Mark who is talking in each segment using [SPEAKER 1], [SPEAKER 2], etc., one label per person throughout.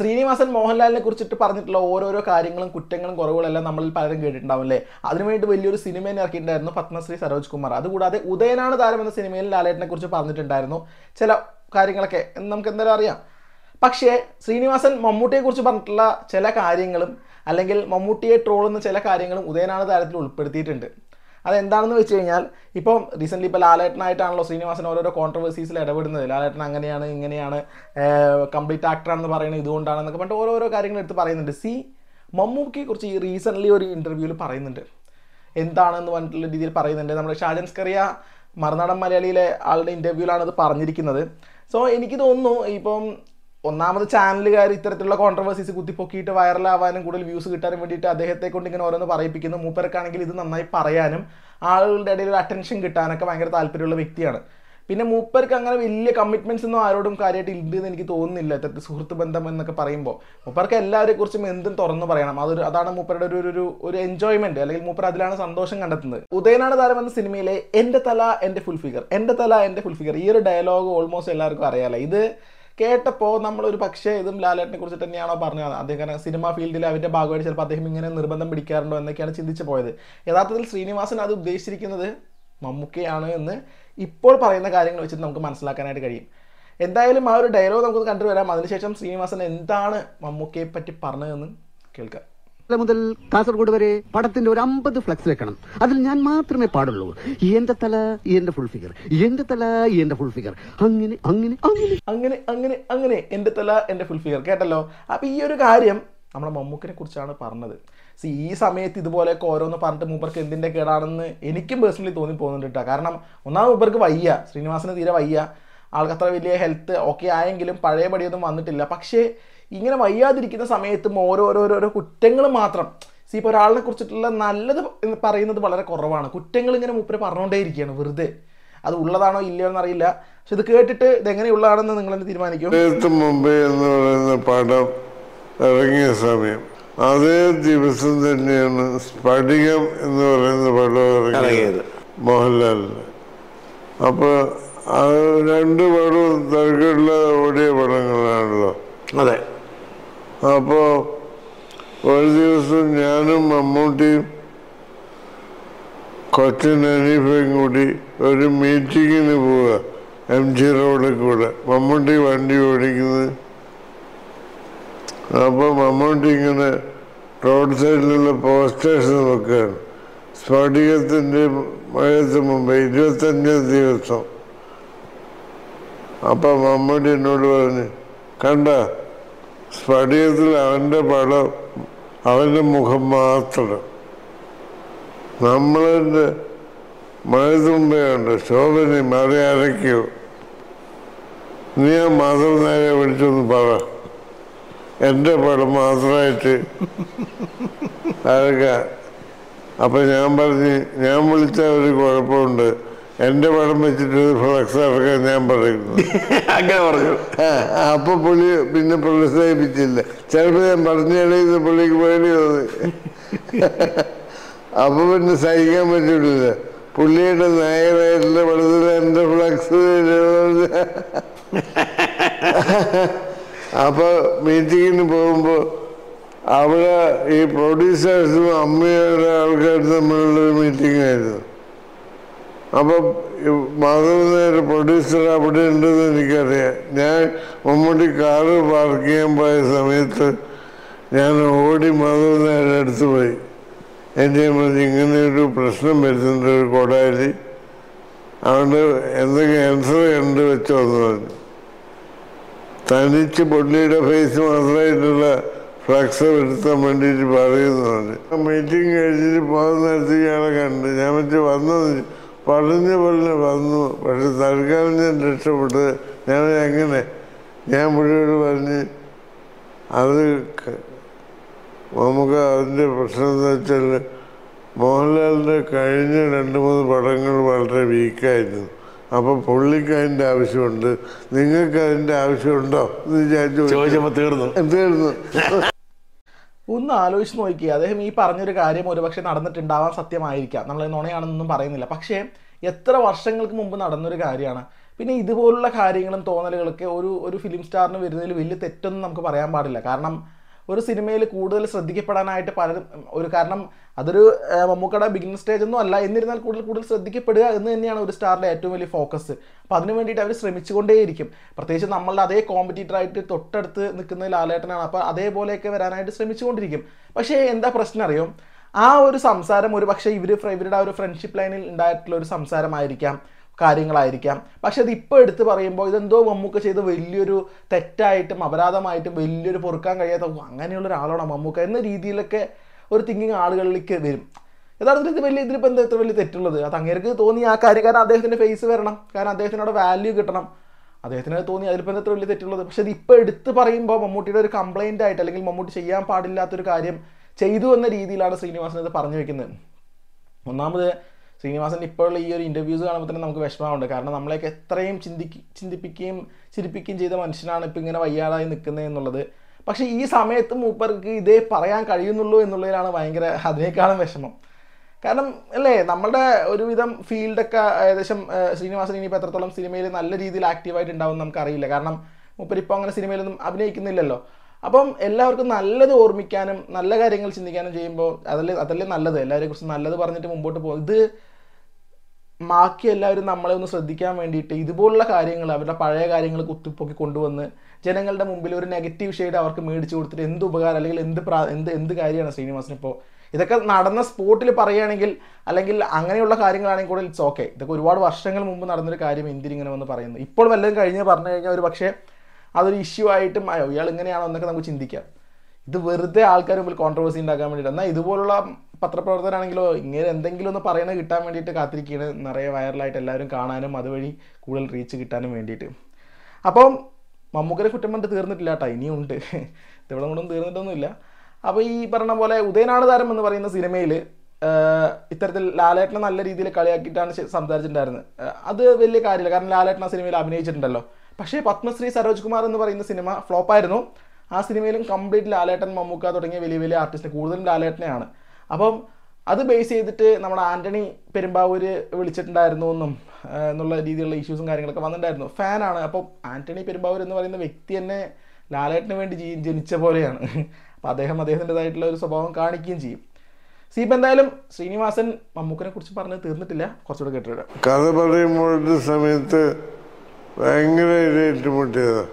[SPEAKER 1] ശ്രീനിവാസൻ മോഹൻലാലിനെ കുറിച്ചിട്ട് പറഞ്ഞിട്ടുള്ള ഓരോരോ കാര്യങ്ങളും കുറ്റങ്ങളും കുറവുകളെല്ലാം നമ്മളിൽ പലരും കേട്ടിട്ടുണ്ടാവും അല്ലേ അതിനുവേണ്ടി വലിയൊരു സിനിമ തന്നെ ഇറക്കിയിട്ടുണ്ടായിരുന്നു പത്മശ്രീ സരോജ് കുമാർ അതുകൂടാതെ ഉദയനാണ് താരം എന്ന സിനിമയിൽ ലാലേട്ടനെ കുറിച്ച് പറഞ്ഞിട്ടുണ്ടായിരുന്നു ചില കാര്യങ്ങളൊക്കെ എന്ന് നമുക്ക് എന്തായാലും അറിയാം പക്ഷേ ശ്രീനിവാസൻ മമ്മൂട്ടിയെ കുറിച്ച് പറഞ്ഞിട്ടുള്ള ചില കാര്യങ്ങളും അല്ലെങ്കിൽ മമ്മൂട്ടിയെ ട്രോളുന്ന ചില കാര്യങ്ങളും ഉദയനാണ് താരത്തിൽ ഉൾപ്പെടുത്തിയിട്ടുണ്ട് അതെന്താണെന്ന് വെച്ച് കഴിഞ്ഞാൽ ഇപ്പം റീസെൻ്റ്ലി ഇപ്പോൾ ലാലേട്ടനായിട്ടാണല്ലോ ശ്രീനിവാസൻ ഓരോരോ കോൺട്രവേഴ്സീസിൽ ഇടപെടുന്നത് ലാലേട്ടൻ അങ്ങനെയാണ് ഇങ്ങനെയാണ് കംപ്ലീറ്റ് ആക്ടറാണെന്ന് പറയുന്നത് ഇതുകൊണ്ടാണെന്നൊക്കെ പറഞ്ഞിട്ട് ഓരോരോ കാര്യങ്ങൾ എടുത്ത് പറയുന്നുണ്ട് സി മമ്മൂക്കിയെ കുറിച്ച് ഈ റീസെൻ്റ്ലി ഒരു ഇൻ്റർവ്യൂവിൽ പറയുന്നുണ്ട് എന്താണെന്ന് പറഞ്ഞിട്ടുള്ള രീതിയിൽ പറയുന്നുണ്ട് നമ്മുടെ ഷാജൻ സ്കറിയ മറുനാടൻ മലയാളിയിലെ ആളുടെ ഇൻ്റർവ്യൂവിലാണ് അത് പറഞ്ഞിരിക്കുന്നത് സോ എനിക്ക് തോന്നുന്നു ഇപ്പം ഒന്നാമത് ചാനലുകാർ ഇത്തരത്തിലുള്ള കോൺട്രവേഴ്സീസ് കുത്തിപ്പൊക്കിയിട്ട് വൈറലാവാനും കൂടുതൽ വ്യൂസ് കിട്ടാനും വേണ്ടിയിട്ട് അദ്ദേഹത്തെ കൊണ്ട് ഇങ്ങനെ ഓരോന്ന് പറയിപ്പിക്കുന്നു മൂപ്പർക്കാണെങ്കിൽ ഇത് നന്നായി പറയാനും ആളുകളുടെ ഇടയിൽ ഒരു അറ്റൻഷൻ കിട്ടാനൊക്കെ ഭയങ്കര താല്പര്യമുള്ള വ്യക്തിയാണ് പിന്നെ മൂപ്പർക്ക് അങ്ങനെ വലിയ കമ്മിറ്റ്മെന്റ്സ് ഒന്നും ആരോടും കാര്യമായിട്ട് ഉണ്ട് എന്ന് എനിക്ക് തോന്നുന്നില്ല ഇത്തരത്തിൽ സുഹൃത്ത് ബന്ധം എന്നൊക്കെ പറയുമ്പോൾ മൂപ്പർക്ക് എല്ലാവരെ കുറിച്ചും എന്തും തുറന്നു പറയണം അതൊരു അതാണ് മൂപ്പരുടെ ഒരു ഒരു ഒരു എൻജോയ്മെന്റ് അല്ലെങ്കിൽ മൂപ്പർ അതിലാണ് സന്തോഷം കണ്ടെത്തുന്നത് ഉദയനാണ് താരം എന്ന സിനിമയിലെ എൻ്റെ തല എൻ്റെ ഫുൾ ഫിഗർ എൻ്റെ തല എൻ്റെ ഫുൾ ഫിഗർ ഈ ഒരു ഡയലോഗ് ഓൾമോസ്റ്റ് എല്ലാവർക്കും അറിയാലോ ഇത് കേട്ടപ്പോൾ നമ്മളൊരു പക്ഷേ ഇതും ലാലേട്ടനെ കുറിച്ച് തന്നെയാണോ പറഞ്ഞത് അദ്ദേഹം കാരണം സിനിമ ഫീൽഡിൽ അവരുടെ ഭാഗമായിട്ട് ചിലപ്പോൾ അദ്ദേഹം ഇങ്ങനെ നിർബന്ധം പിടിക്കാറുണ്ടോ എന്നൊക്കെയാണ് ചിന്തിച്ചു പോയത് യഥാർത്ഥത്തിൽ ശ്രീനിവാസൻ അത് ഉദ്ദേശിച്ചിരിക്കുന്നത് മമ്മൂക്കയാണ് എന്ന് ഇപ്പോൾ പറയുന്ന കാര്യങ്ങൾ വെച്ചിട്ട് നമുക്ക് മനസ്സിലാക്കാനായിട്ട് കഴിയും എന്തായാലും ആ ഒരു ഡയലോഗ് നമുക്ക് കണ്ടുവരാം അതിനുശേഷം ശ്രീനിവാസൻ എന്താണ് മമ്മൂക്കയെ പറ്റി പറഞ്ഞതെന്ന് കേൾക്കാം
[SPEAKER 2] ഇന്നലെ മുതൽ കാസർഗോഡ് വരെ പടത്തിന്റെ ഒരു അമ്പത് ഫ്ലക്സ് വെക്കണം അതിൽ ഞാൻ മാത്രമേ പാടുള്ളൂ എന്റെ തല എന്റെ ഫുൾ ഫിഗർ എന്റെ തല എന്റെ ഫുൾ ഫിഗർ അങ്ങനെ അങ്ങനെ അങ്ങനെ
[SPEAKER 1] അങ്ങനെ അങ്ങനെ അങ്ങനെ എൻ്റെ തല എൻ്റെ ഫുൾ ഫിഗർ കേട്ടല്ലോ അപ്പോൾ ഈ ഒരു കാര്യം നമ്മുടെ മമ്മൂക്കിനെ കുറിച്ചാണ് പറഞ്ഞത് സി ഈ സമയത്ത് ഇതുപോലെയൊക്കെ ഓരോന്ന് പറഞ്ഞിട്ട് മൂപ്പർക്ക് എന്തിൻ്റെ കേടാണെന്ന് എനിക്കും പേഴ്സണലി തോന്നി പോകുന്നുണ്ട് കേട്ടോ കാരണം ഒന്നാമത് മൂപ്പർക്ക് വയ്യ ശ്രീനിവാസന് തീരെ വയ്യ ആൾക്ക് അത്ര വലിയ ഹെൽത്ത് ഓക്കെ ആയെങ്കിലും പഴയ പടിയൊന്നും വന്നിട്ടില്ല പക്ഷേ ഇങ്ങനെ വയ്യാതിരിക്കുന്ന സമയത്തും ഓരോരോരോരോ കുറ്റങ്ങൾ മാത്രം സി ഇപ്പോൾ ഒരാളിനെ കുറിച്ചിട്ടുള്ള നല്ലത് എന്ന് പറയുന്നത് വളരെ കുറവാണ് കുറ്റങ്ങൾ ഇങ്ങനെ മൂപ്പര് പറഞ്ഞുകൊണ്ടേയിരിക്കുകയാണ് വെറുതെ അത് ഉള്ളതാണോ ഇല്ലയോ എന്നറിയില്ല പക്ഷെ ഇത് കേട്ടിട്ട് ഇത് എങ്ങനെയുള്ളതാണെന്ന് നിങ്ങൾ തന്നെ തീരുമാനിക്കും
[SPEAKER 3] അദ്ദേഹത്തിന് മുമ്പേ എന്ന് പറയുന്ന പടം ഇറങ്ങിയ സമയം അതേ ദിവസം തന്നെയാണ് സ്ഫടികം എന്ന് പറയുന്ന പടം ഇറങ്ങിയത് മോഹൻലാലിന് അപ്പോൾ അത് രണ്ട് പടവും തിരക്കില്ലാതെ ഓടിയ പടങ്ങളാണല്ലോ
[SPEAKER 4] അതെ
[SPEAKER 3] അപ്പോൾ ഒരു ദിവസം ഞാനും മമ്മൂട്ടിയും കൊച്ചൻ അനീഫയും കൂടി ഒരു മീറ്റിങ്ങിന് പോവുക എം ജി റോഡിൽ കൂടെ മമ്മൂട്ടി വണ്ടി ഓടിക്കുന്നത് അപ്പോൾ മമ്മൂട്ടി ഇങ്ങനെ റോഡ് സൈഡിലുള്ള പോസ്റ്റേഴ്സ് നോക്കുകയാണ് സ്ഫടികത്തിൻ്റെ മഴയത്ത് മുമ്പ് ഇരുപത്തഞ്ചാം ദിവസം അപ്പം മമ്മൂട്ടി എന്നോട് പറഞ്ഞു കണ്ട സ്ഫടികത്തിൽ അവൻ്റെ പടം അവൻ്റെ മുഖം മാത്രം നമ്മളിൻ്റെ മഴയത്ത് മുമ്പേ ഉണ്ട് ശോഭനി മഴ അരയ്ക്കോ നീ ആ മാധവ നേരെ വിളിച്ചൊന്ന് പറ എൻ്റെ പടം മാത്രമായിട്ട് അരക്കാൻ അപ്പൊ ഞാൻ പറഞ്ഞ് ഞാൻ വിളിച്ച ഒരു കുഴപ്പമുണ്ട് എൻ്റെ പടം വെച്ചിട്ട് ഫ്ലക്സ് ഇറക്കാൻ ഞാൻ പറയുന്നു
[SPEAKER 4] അങ്ങനെ പറഞ്ഞു
[SPEAKER 3] ആ, അപ്പൊ പുള്ളി പിന്നെ പ്രോത്സാഹിപ്പിച്ചില്ല ചിലപ്പോ ഞാൻ പറഞ്ഞിടയിൽ പുള്ളിക്ക് പേടി തോന്നി അപ്പൊ പിന്നെ സഹിക്കാൻ പറ്റില്ല പുള്ളിയുടെ നായകനായിട്ടുള്ള പടത്തിൽ എൻ്റെ ഫ്ലക്സ് അപ്പൊ മീറ്റിങ്ങിന് പോകുമ്പോ അവിടെ ഈ പ്രൊഡ്യൂസേഴ്സും അമ്മയുടെ ആൾക്കാരും തമ്മിലുള്ള ഒരു മീറ്റിംഗ് ആയിരുന്നു അപ്പൊ മാധവൻ നേരെ പ്രൊഡ്യൂസർ അവിടെ ഉണ്ടെന്ന് എനിക്കറിയാം ഞാൻ മമ്മൂട്ടി കാറ് പാർക്ക് ചെയ്യാൻ പോയ സമയത്ത് ഞാൻ ഓടി മാധവൻ നേരെ അടുത്ത് പോയി എൻ്റെ പറഞ്ഞ് ഇങ്ങനെ ഒരു പ്രശ്നം വരുന്നുണ്ട് ഒരു കൊടാലി അതുകൊണ്ട് എന്തെങ്കിലും ആൻസർ കണ്ട് വെച്ചോ എന്ന് പറഞ്ഞു തനിച്ച് പുള്ളിയുടെ ഫേസ് മാത്രമായിട്ടുള്ള ഫ്ലക്സ് വരുത്താൻ വേണ്ടിയിട്ട് പറയുന്നു പറഞ്ഞു മീറ്റിംഗ് കഴിഞ്ഞിട്ട് പോകുന്ന നേരത്ത് ഇയാളെ കണ്ട് ഞാൻ മറ്റേ വന്നു പറഞ്ഞ പോലെ വന്നു പക്ഷെ തൽക്കാലം ഞാൻ രക്ഷപ്പെട്ട് ഞാൻ എങ്ങനെ ഞാൻ പുള്ളിയോട് പറഞ്ഞ് അത് ക- നമുക്ക് അതിൻ്റെ പ്രശ്നം എന്ന് വെച്ചാൽ മോഹൻലാലിൻ്റെ കഴിഞ്ഞ രണ്ട് മൂന്ന് പടങ്ങൾ വളരെ വീക്കായിരുന്നു അപ്പോൾ പുള്ളിക്ക് അതിൻ്റെ ആവശ്യമുണ്ട് നിങ്ങൾക്ക് അതിൻ്റെ ആവശ്യമുണ്ടോ എന്ന് ഞാൻ ചോദിച്ചു
[SPEAKER 4] ചോദിച്ചപ്പോ തീർന്നു
[SPEAKER 3] തീർന്നു
[SPEAKER 1] ഒന്ന് ആലോചിച്ച് നോക്കിയേ അദ്ദേഹം ഈ പറഞ്ഞൊരു കാര്യം ഒരുപക്ഷെ നടന്നിട്ടുണ്ടാവാൻ സത്യമായിരിക്കാം നമ്മൾ നുണയാണെന്നൊന്നും പറയുന്നില്ല പക്ഷേ എത്ര വർഷങ്ങൾക്ക് മുമ്പ് നടന്നൊരു കാര്യമാണ് പിന്നെ ഇതുപോലുള്ള കാര്യങ്ങളും തോന്നലുകളൊക്കെ ഒരു ഒരു ഫിലിം സ്റ്റാറിന് വരുന്നതിൽ വലിയ തെറ്റൊന്നും നമുക്ക് പറയാൻ പാടില്ല കാരണം ഒരു സിനിമയിൽ കൂടുതൽ ശ്രദ്ധിക്കപ്പെടാനായിട്ട് പലരും ഒരു കാരണം അതൊരു ആ, മമ്മൂക്കയുടെ ബിഗിനർ സ്റ്റേജ് ഒന്നും അല്ല എന്നിരുന്നാൽ കൂടുതൽ കൂടുതൽ ശ്രദ്ധിക്കപ്പെടുക എന്ന് തന്നെയാണ് ഒരു സ്റ്റാറിൻ്റെ ഏറ്റവും വലിയ ഫോക്കസ് അപ്പോൾ അതിനു വേണ്ടിയിട്ട് അവർ ശ്രമിച്ചുകൊണ്ടേയിരിക്കും പ്രത്യേകിച്ച് നമ്മളുടെ അതേ കോമ്പറ്റീറ്റർ ആയിട്ട് തൊട്ടടുത്ത് നിൽക്കുന്ന ലാലേട്ടനാണ് അപ്പോൾ അതേപോലെയൊക്കെ വരാനായിട്ട് ശ്രമിച്ചുകൊണ്ടിരിക്കും പക്ഷേ എന്താ പ്രശ്നം അറിയോ ആ ഒരു സംസാരം ഒരു പക്ഷേ ഇവർ ഇവരുടെ ആ ഒരു ഫ്രണ്ട്ഷിപ്പ് ലൈനിൽ ഉണ്ടായിട്ടുള്ള ഒരു സംസാരമായിരിക്കാം കാര്യങ്ങളായിരിക്കാം പക്ഷെ അത് ഇപ്പോൾ എടുത്ത് പറയുമ്പോൾ ഇതെന്തോ മമ്മൂക്ക ചെയ്ത വലിയൊരു തെറ്റായിട്ടും അപരാധമായിട്ടും വലിയൊരു പൊറുക്കാൻ കഴിയാത്ത "ഓ, അങ്ങനെയുള്ള ഒരാളാണോ മമ്മൂക്ക എന്ന രീതിയിലൊക്കെ ഒരു തിങ്കിങ് ആളുകളിലേക്ക് വരും യഥാർത്ഥത്തിൽ ഇത് വലിയ ഇതിലിപ്പോൾ എന്താ ഇത്ര വലിയ തെറ്റുള്ളത് അത് അങ്ങേർക്ക് തോന്നി ആ കാര്യം കാരണം അദ്ദേഹത്തിൻ്റെ ഫേസ് വരണം കാരണം അദ്ദേഹത്തിനോട് വാല്യൂ കിട്ടണം അദ്ദേഹത്തിന് അത് തോന്നി അതിലിപ്പോൾ എന്താ ഇത്ര വലിയ തെറ്റുള്ളത് പക്ഷെ ഇത് ഇപ്പോൾ എടുത്ത് പറയുമ്പോൾ മമ്മൂട്ടിയുടെ ഒരു കംപ്ലൈൻ്റ് ആയിട്ട് അല്ലെങ്കിൽ മമ്മൂട്ടി ചെയ്യാൻ പാടില്ലാത്തൊരു കാര്യം ചെയ്തു എന്ന രീതിയിലാണ് ശ്രീനിവാസൻ ഇത് പറഞ്ഞു വെക്കുന്നത് ഒന്നാമത് ശ്രീനിവാസൻ ഇപ്പോഴുള്ള ഈ ഒരു ഇൻ്റർവ്യൂസ് കാണുമ്പോൾ തന്നെ നമുക്ക് വിഷമമുണ്ട് കാരണം നമ്മളെയൊക്കെ എത്രയും ചിന്തിക്ക് ചിന്തിപ്പിക്കുകയും ചിരിപ്പിക്കുകയും ചെയ്ത മനുഷ്യനാണ് ഇപ്പോൾ ഇങ്ങനെ വയ്യാതായി നിൽക്കുന്നത് എന്നുള്ളത് പക്ഷേ ഈ സമയത്ത് മൂപ്പർക്ക് ഇതേ പറയാൻ കഴിയുന്നുള്ളൂ എന്നുള്ളതിലാണ് ഭയങ്കര അതിനേക്കാളും വിഷമം കാരണം അല്ലേ നമ്മുടെ ഒരുവിധം ഫീൽഡൊക്കെ ഏകദേശം ഏഹ്, ശ്രീനിവാസൻ ഇനിയിപ്പോൾ എത്രത്തോളം സിനിമയിൽ നല്ല രീതിയിൽ ആക്റ്റീവായിട്ട് ഉണ്ടാവും നമുക്കറിയില്ല കാരണം മൂപ്പരിപ്പോൾ അങ്ങനെ സിനിമയിലൊന്നും അഭിനയിക്കുന്നില്ലല്ലോ അപ്പം എല്ലാവർക്കും നല്ലത് ഓർമ്മിക്കാനും നല്ല കാര്യങ്ങൾ ചിന്തിക്കാനും ചെയ്യുമ്പോൾ അതല്ലേ അതല്ലേ നല്ലത് എല്ലാവരെ കുറിച്ച് നല്ലത് പറഞ്ഞിട്ട് മുമ്പോട്ട് പോകും ഇത് ബാക്കി എല്ലാവരും നമ്മളെ ഒന്ന് ശ്രദ്ധിക്കാൻ വേണ്ടിയിട്ട് ഇതുപോലുള്ള കാര്യങ്ങൾ അവരുടെ പഴയ കാര്യങ്ങൾ കുത്തിപ്പൊക്കി കൊണ്ടുവന്ന് ജനങ്ങളുടെ മുമ്പിൽ ഒരു നെഗറ്റീവ് ഷെയ്ഡ് അവർക്ക് മേടിച്ചു കൊടുത്തിട്ട് എന്ത് ഉപകാരം അല്ലെങ്കിൽ എന്ത് പ്രാ എന്ത് എന്ത് കാര്യമാണ് ശ്രീനിവാസൻ ഇപ്പോൾ ഇതൊക്കെ നടന്ന സ്പോട്ടിൽ പറയുകയാണെങ്കിൽ അല്ലെങ്കിൽ അങ്ങനെയുള്ള കാര്യങ്ങളാണെങ്കിൽ കൂടെ ഇറ്റ്സ് ഓക്കെ ഇതൊക്കെ ഒരുപാട് വർഷങ്ങൾ മുമ്പ് നടന്നൊരു കാര്യം എന്തിനിങ്ങനെ വന്ന് പറയുന്നു ഇപ്പോൾ വല്ലതും കഴിഞ്ഞ് പറഞ്ഞു കഴിഞ്ഞാൽ ഒരു പക്ഷേ അതൊരു ഇഷ്യൂ ആയിട്ടും അയ്യോ ഇയാൾ ഇങ്ങനെയാണോ എന്നൊക്കെ നമുക്ക് ചിന്തിക്കാം ഇത് വെറുതെ ആൾക്കാർ മുമ്പിൽ കോൺട്രവേഴ്സി ഉണ്ടാക്കാൻ വേണ്ടിയിട്ട് എന്നാൽ ഇതുപോലുള്ള പത്രപ്രവർത്തനാണെങ്കിലോ ഇങ്ങനെ എന്തെങ്കിലും ഒന്ന് പറയണത് കിട്ടാൻ വേണ്ടിയിട്ട് കാത്തിരിക്കുകയാണ് നിറയെ വൈറലായിട്ട് എല്ലാവരും കാണാനും അതുവഴി കൂടുതൽ റീച്ച് കിട്ടാനും വേണ്ടിയിട്ട് അപ്പം മമ്മൂക്കരെ കുറ്റം കണ്ട് തീർന്നിട്ടില്ല കേട്ടോ ഇനിയുണ്ട് ഇവിടെ കൊണ്ടും തീർന്നിട്ടൊന്നുമില്ല അപ്പോൾ ഈ പറഞ്ഞ പോലെ ഉദയനാട് താരം എന്ന് പറയുന്ന സിനിമയിൽ ഇത്തരത്തിൽ ലാലേട്ടനെ നല്ല രീതിയിൽ കളിയാക്കിയിട്ടാണ് ശ- സംസാരിച്ചിട്ടുണ്ടായിരുന്നത് ആഹ് അത് വലിയ കാര്യമില്ല കാരണം ലാലേട്ടൻ ആ സിനിമയിൽ അഭിനയിച്ചിട്ടുണ്ടല്ലോ പക്ഷേ പത്മശ്രീ സരോജ് കുമാർ എന്ന് പറയുന്ന സിനിമ ഫ്ലോപ്പായിരുന്നു ആ സിനിമയിലും കംപ്ലീറ്റ് ലാലേട്ടൻ മമ്മൂക്ക തുടങ്ങിയ വലിയ വലിയ ആർട്ടിസ്റ്റ് കൂടുതലും ലാലേട്ടനെയാണ് അപ്പം അത് ബേസ് ചെയ്തിട്ട് നമ്മുടെ ആന്റണി പെരുമ്പാവൂര് വിളിച്ചിട്ടുണ്ടായിരുന്നു എന്നും ആ, എന്നുള്ള രീതിയിലുള്ള ഇഷ്യൂസും കാര്യങ്ങളൊക്കെ വന്നിട്ടുണ്ടായിരുന്നു ഫാനാണ് അപ്പം ആന്റണി പെരുമ്പാവൂർ എന്ന് പറയുന്ന വ്യക്തി തന്നെ ലാലേട്ടന് വേണ്ടി ജീ- ജനിച്ച പോലെയാണ് അപ്പം അദ്ദേഹം അദ്ദേഹത്തിൻ്റെതായിട്ടുള്ള ഒരു സ്വഭാവം കാണിക്കുകയും ചെയ്യും സീപ്പ് എന്തായാലും ശ്രീനിവാസൻ മമ്മൂക്കനെ കുറിച്ച് പറഞ്ഞ് തീർന്നിട്ടില്ല കുറച്ചുകൂടെ കേട്ടിട്ട്
[SPEAKER 3] കഥ പറയുമ്പോഴത്തെ സമയത്ത് ഭയങ്കരമായിട്ട് ഏറ്റുമുട്ടിയതാ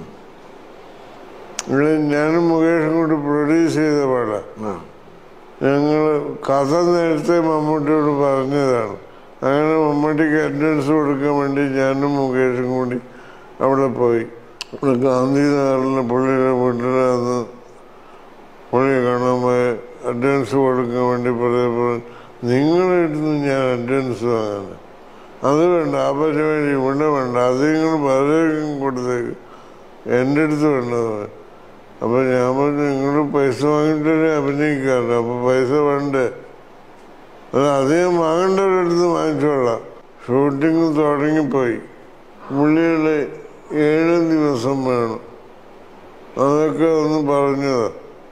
[SPEAKER 3] ഇവിടെ ഞാനും മുകേഷും കൂടി പ്രൊഡ്യൂസ് ചെയ്ത പാടാ ഞങ്ങൾ കഥ നേരത്തെ മമ്മൂട്ടിയോട് പറഞ്ഞതാണ് അങ്ങനെ മമ്മൂട്ടിക്ക് അഡ്വാൻസ് കൊടുക്കാൻ വേണ്ടി ഞാനും മുകേഷും കൂടി അവിടെ പോയി ഇവിടെ ഗാന്ധി നഗറിലെ പുള്ളിയുടെ വീട്ടിലന്ന് പുള്ളിയെ കാണാൻ പോയ അഡ്വാൻസ് കൊടുക്കാൻ വേണ്ടി പറഞ്ഞപ്പോൾ നിങ്ങളിടുന്ന് ഞാൻ അഡ്വാൻസ് വാങ്ങാൻ അത് വേണ്ട ആ പരിപാടി ഇവിടെ വേണ്ട അത് നിങ്ങൾ പലർക്കും കൊടുത്തേക്ക് എൻ്റെ അടുത്ത് വേണ്ടത് അപ്പൊ ഞാൻ പറഞ്ഞു നിങ്ങൾ പൈസ വാങ്ങിയിട്ടേ അഭിനയിക്കാറ് അപ്പൊ പൈസ വേണ്ടേ അത് അധികം വാങ്ങേണ്ടവരടുത്ത് വാങ്ങിച്ചോളാം ഷൂട്ടിങ് തുടങ്ങിപ്പോയി പുള്ളിയുടെ ഏഴ് ദിവസം വേണം അതൊക്കെ ഒന്ന് പറഞ്ഞതാ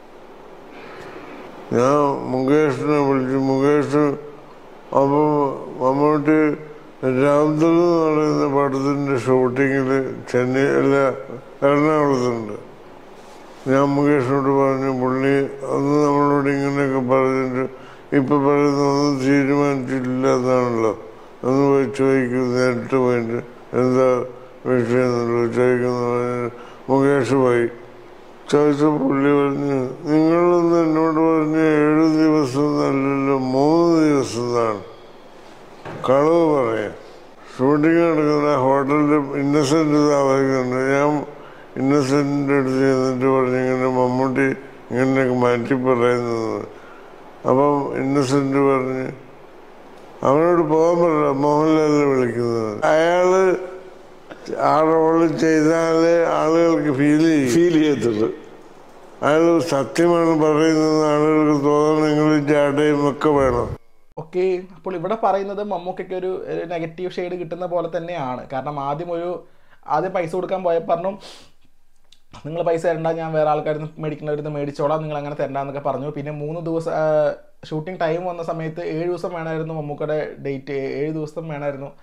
[SPEAKER 3] ഞാൻ മുകേഷിനെ വിളിച്ചു മുകേഷ് അപ്പോൾ മമ്മൂട്ടി രാംദൽ എന്ന് പറയുന്ന പടത്തിൻ്റെ ഷൂട്ടിങ്ങിൽ ചെന്നൈ അല്ല എറണാകുളത്തുണ്ട് ഞാൻ മുകേഷിനോട് പറഞ്ഞു പുള്ളി അന്ന് നമ്മളോട് ഇങ്ങനെയൊക്കെ പറഞ്ഞിട്ട് ഇപ്പൊ പറയുന്നൊന്നും തീരുമാനിച്ചിട്ടില്ല എന്നാണല്ലോ ഒന്ന് പോയി ചോദിക്കും നേരിട്ട് പോയിട്ട് എന്താ വിഷയം എന്നുള്ളത് ചോദിക്കുന്നു പറഞ്ഞ് മുകേഷ് പോയി ചോദിച്ച പുള്ളി പറഞ്ഞു നിങ്ങളൊന്ന് എന്നോട് പറഞ്ഞ് ഏഴ് ദിവസം നല്ലല്ലോ മൂന്ന് ദിവസം എന്നാണ് കളവ് പറയാം ഷൂട്ടിങ് നടക്കുന്ന ഹോട്ടലിൽ ഇന്നസെന്റ് താമസിക്കുന്നുണ്ട് ഞാൻ ഇന്നസെന്റിന്റെ അടുത്ത് ചെന്നിട്ട് പറഞ്ഞു ഇങ്ങനെ മമ്മൂട്ടി ഇങ്ങനെയൊക്കെ മാറ്റി പറയുന്നത് അപ്പം ഇന്നസെന്റ് പറഞ്ഞ് അവനോട് പോകാൻ പറ മോഹൻലാലിനെ വിളിക്കുന്നത് അയാള് ആ റോള് ചെയ്താലേ ആളുകൾക്ക് ഫീൽ ചെയ്യും
[SPEAKER 4] ഫീൽ ചെയ്യത്തുള്ളൂ
[SPEAKER 3] അയാൾ സത്യമാണ് പറയുന്നത് ആളുകൾക്ക് തോന്നണമെങ്കിൽ ജാടയും ഒക്കെ വേണം
[SPEAKER 1] ഓക്കെ അപ്പോൾ ഇവിടെ പറയുന്നത് മമ്മൂക്കൊക്കെ ഒരു നെഗറ്റീവ് ഷെയ്ഡ് കിട്ടുന്ന പോലെ തന്നെയാണ് കാരണം ആദ്യം ഒരു ആദ്യം പൈസ കൊടുക്കാൻ പോയപ്പോൾ പറഞ്ഞു നിങ്ങൾ പൈസ തരണ്ട ഞാൻ വേറെ ആൾക്കാരിൽ നിന്ന് മേടിക്കുന്നവരിന്ന് മേടിച്ചോളാം നിങ്ങൾ അങ്ങനെ തരണ്ടെന്നൊക്കെ പറഞ്ഞു പിന്നെ മൂന്ന് ദിവസം ഷൂട്ടിംഗ് ടൈം വന്ന സമയത്ത് ഏഴ് ദിവസം വേണമായിരുന്നു മമ്മൂക്കയുടെ ഡേറ്റ് ഏഴ് ദിവസം വേണമായിരുന്നു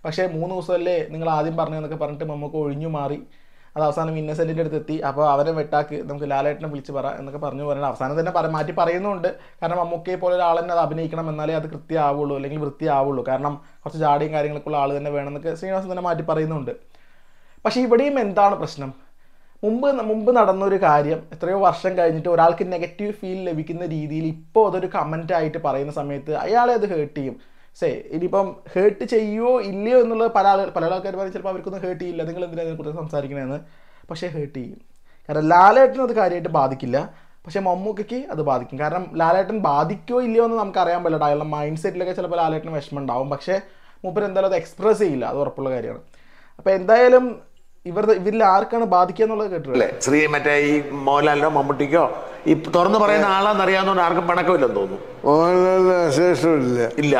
[SPEAKER 1] പക്ഷേ മൂന്ന് ദിവസമല്ലേ നിങ്ങൾ ആദ്യം പറഞ്ഞതെന്നൊക്കെ പറഞ്ഞിട്ട് മമ്മൂക്ക ഒഴിഞ്ഞു മാറി അത് അവസാനം ഇന്നസെൻറ്റിൻ്റെ അടുത്ത് എത്തി അപ്പോൾ അവരെ വെട്ടാക്ക് നമുക്ക് ലാലേട്ടനെ വിളിച്ച് പറ എന്നൊക്കെ പറഞ്ഞു പറയുന്നത് അവസാനം തന്നെ പറ മാറ്റി പറയുന്നുണ്ട് കാരണം മമ്മൂക്കയെ പോലെ ഒരാൾ തന്നെ അത് അഭിനയിക്കണം എന്നാലേ അത് കൃത്യമാവുള്ളൂ അല്ലെങ്കിൽ വൃത്തിയാവുള്ളൂ കാരണം കുറച്ച് ജാടിയും കാര്യങ്ങളൊക്കെ ഉള്ള ആൾ തന്നെ വേണമെന്നൊക്കെ ശ്രീനിവാസൻ തന്നെ മാറ്റി പറയുന്നുണ്ട് പക്ഷേ ഇവിടെയും എന്താണ് പ്രശ്നം മുമ്പ് മുമ്പ് നടന്നൊരു കാര്യം എത്രയോ വർഷം കഴിഞ്ഞിട്ട് ഒരാൾക്ക് നെഗറ്റീവ് ഫീൽ ലഭിക്കുന്ന രീതിയിൽ ഇപ്പോൾ അതൊരു കമൻ്റ് ആയിട്ട് പറയുന്ന സമയത്ത് അയാളെ അത് ഹേർട്ട് ചെയ്യും സേ ഇനിയിപ്പം ഹേർട്ട് ചെയ്യുമോ ഇല്ലയോ എന്നുള്ളത് പല ആളുകൾ പല ആൾക്കാർ പറയും ചിലപ്പോൾ അവർക്കൊന്നും ഹേർട്ട് ചെയ്യില്ല നിങ്ങൾ എന്തിനാ അതിനെക്കുറിച്ച് സംസാരിക്കണമെന്ന് പക്ഷേ ഹേർട്ട് ചെയ്യും കാരണം ലാലേട്ടന് അത് കാര്യമായിട്ട് ബാധിക്കില്ല പക്ഷേ മമ്മൂക്കയ്ക്ക് അത് ബാധിക്കും കാരണം ലാലേട്ടൻ ബാധിക്കോ ഇല്ലയോ എന്ന് നമുക്ക് അറിയാൻ പറ്റില്ല അയാളുടെ മൈൻഡ് സെറ്റിലൊക്കെ ചിലപ്പോൾ ലാലേട്ടന് വിഷമം ഉണ്ടാവും പക്ഷേ മൂപ്പർ എന്തായാലും അത് എക്സ്പ്രസ് ചെയ്യില്ല അത് ഉറപ്പുള്ള കാര്യമാണ് അപ്പോൾ എന്തായാലും ഇവർ ഇവരിൽ ആർക്കാണ് ബാധിക്കുക എന്നുള്ളത് കേട്ടിട്ടില്ല
[SPEAKER 4] അല്ലേ ശ്രീ മറ്റേ ഈ മോഹൻലാലിനോ മമ്മൂട്ടിക്കോ ഈ തുറന്നു പറയുന്ന ആളാന്ന് അറിയാവുന്നതുകൊണ്ട് ആർക്കും പണക്കമില്ലെന്ന് തോന്നുന്നു
[SPEAKER 3] മോഹൻലാലിന് അശേഷമില്ല
[SPEAKER 4] ഇല്ല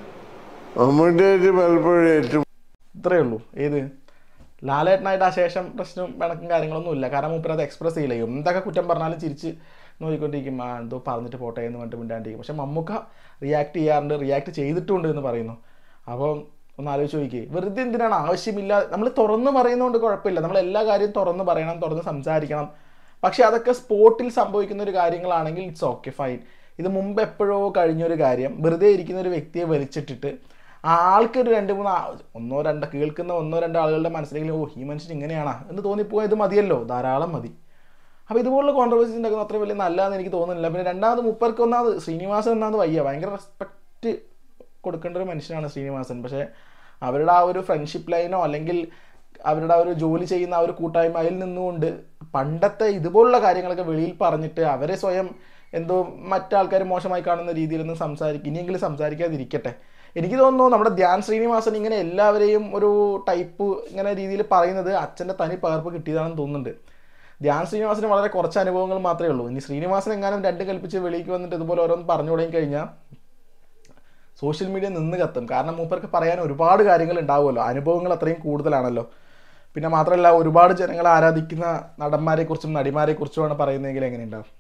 [SPEAKER 3] മമ്മൂട്ടിയായിട്ട് പലപ്പോഴും ഏറ്റവും
[SPEAKER 1] ഇത്രയേ ഉള്ളൂ ഏത് ലാലേട്ടനായിട്ട് ആ ശേഷം പ്രശ്നവും പിണക്കും കാര്യങ്ങളൊന്നും ഇല്ല കാരണം മൂപ്പര് അത് എക്സ്പ്രസ് ചെയ്യില്ല എന്തൊക്കെ കുറ്റം പറഞ്ഞാലും ചിരിച്ച് നോക്കിക്കൊണ്ടിരിക്കും ആ എന്തോ പറഞ്ഞിട്ട് പോട്ടെ എന്ന് പറഞ്ഞിട്ട് മിണ്ടാണ്ടിരിക്കും പക്ഷെ മമ്മൂക്ക റിയാക്ട് ചെയ്യാറുണ്ട് റിയാക്ട് ചെയ്തിട്ടുണ്ട് എന്ന് പറയുന്നു അപ്പം ഒന്ന് ആലോചിച്ച് നോക്കിയേ വെറുതെ എന്തിനാണ് ആവശ്യമില്ല നമ്മൾ തുറന്ന് പറയുന്നതുകൊണ്ട് കുഴപ്പമില്ല നമ്മൾ എല്ലാ കാര്യവും തുറന്ന് പറയണം തുറന്ന് സംസാരിക്കണം പക്ഷെ അതൊക്കെ സ്പോട്ടിൽ സംഭവിക്കുന്ന ഒരു കാര്യങ്ങളാണെങ്കിൽ ഇറ്റ്സ് ഓക്കെ ഫൈൻ ഇത് മുമ്പ് എപ്പോഴോ കഴിഞ്ഞൊരു കാര്യം വെറുതെ ഇരിക്കുന്ന ഒരു വ്യക്തിയെ വലിച്ചിട്ടിട്ട് ആ ആൾക്കൊരു രണ്ട് മൂന്ന് ആ- ഒന്നോ രണ്ടോ കേൾക്കുന്ന ഒന്നോ രണ്ടോ ആളുകളുടെ മനസ്സിലെങ്കിലും ഓ ഈ മനുഷ്യൻ ഇങ്ങനെയാണാ എന്ന് തോന്നിപ്പോയത് മതിയല്ലോ ധാരാളം മതി അപ്പോൾ ഇതുപോലുള്ള കോൺട്രവേഴ്സി ഉണ്ടാക്കുന്ന അത്ര വലിയ നല്ലതെന്ന് എനിക്ക് തോന്നുന്നില്ല പിന്നെ രണ്ടാമത് മുപ്പർക്ക് ഒന്നാമത് ശ്രീനിവാസൻ ഒന്നാമത് വയ്യ ഭയങ്കര റെസ്പെക്റ്റ് കൊടുക്കേണ്ട ഒരു മനുഷ്യനാണ് ശ്രീനിവാസൻ പക്ഷേ അവരുടെ ആ ഒരു ഫ്രണ്ട്ഷിപ്പ് ലൈനോ അല്ലെങ്കിൽ അവരുടെ ആ ഒരു ജോലി ചെയ്യുന്ന ആ ഒരു കൂട്ടായ്മയിൽ നിന്നുകൊണ്ട് പണ്ടത്തെ ഇതുപോലുള്ള കാര്യങ്ങളൊക്കെ വെളിയിൽ പറഞ്ഞിട്ട് അവരെ സ്വയം എന്തോ മറ്റാൾക്കാർ മോശമായി കാണുന്ന രീതിയിലൊന്നും സംസാരിക്കും ഇനിയെങ്കിലും സംസാരിക്കാതിരിക്കട്ടെ എനിക്ക് തോന്നുന്നു നമ്മുടെ ധ്യാൻ ശ്രീനിവാസൻ ഇങ്ങനെ എല്ലാവരെയും ഒരു ടൈപ്പ് ഇങ്ങനെ രീതിയിൽ പറയുന്നത് അച്ഛൻ്റെ തനി പകർപ്പ് കിട്ടിയതാണെന്ന് തോന്നുന്നുണ്ട് ധ്യാൻ ശ്രീനിവാസന് വളരെ കുറച്ച് അനുഭവങ്ങൾ മാത്രമേ ഉള്ളൂ ഇനി ശ്രീനിവാസൻ എങ്ങാനും രണ്ട് കൽപ്പിച്ച് വെളിക്ക് വന്നിട്ട് ഇതുപോലെ ഓരോന്ന് പറഞ്ഞു തുടങ്ങി കഴിഞ്ഞാൽ സോഷ്യൽ മീഡിയ നിന്ന് കത്തും കാരണം മൂപ്പർക്ക് പറയാൻ ഒരുപാട് കാര്യങ്ങൾ ഉണ്ടാവുമല്ലോ അനുഭവങ്ങൾ അത്രയും കൂടുതലാണല്ലോ പിന്നെ മാത്രമല്ല ഒരുപാട് ജനങ്ങൾ ആരാധിക്കുന്ന നടന്മാരെ കുറിച്ചും നടിമാരെ കുറിച്ചുമാണ് പറയുന്നതെങ്കിൽ എങ്ങനെ ഉണ്ടാവും